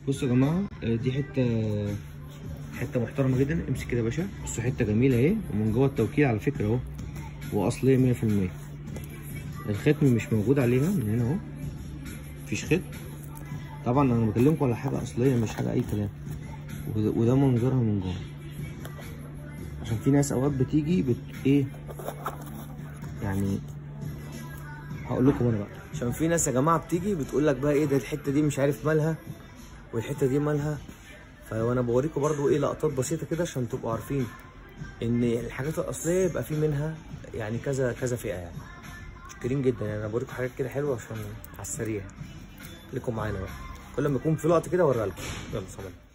بصوا يا جماعه آه، دي حته حته محترمه جدا امسك كده يا باشا بصوا حته جميله اهي ومن جوه التوكيل على فكره اهو واصليه 100% الختم مش موجود عليها من هنا اهو مفيش ختم طبعا انا بكلمكم على حاجه اصليه مش حاجه اي كلام وده, وده منظرها من جوه عشان في ناس اوقات بتيجي بت ايه يعني هقول لكم انا بقى عشان في ناس يا جماعه بتيجي بتقول لك بقى ايه ده الحته دي مش عارف مالها والحته دي مالها فانا بوريكم برضو ايه لقطات بسيطه كده عشان تبقوا عارفين ان الحاجات الاصليه يبقى في منها يعني كذا كذا فئه يعني شاكرين جدا يعني انا بوريكم حاجات كده حلوه عشان على السريع خليكم معانا بقى كل ما يكون في لقطه كده اوريها لكم يلا سلام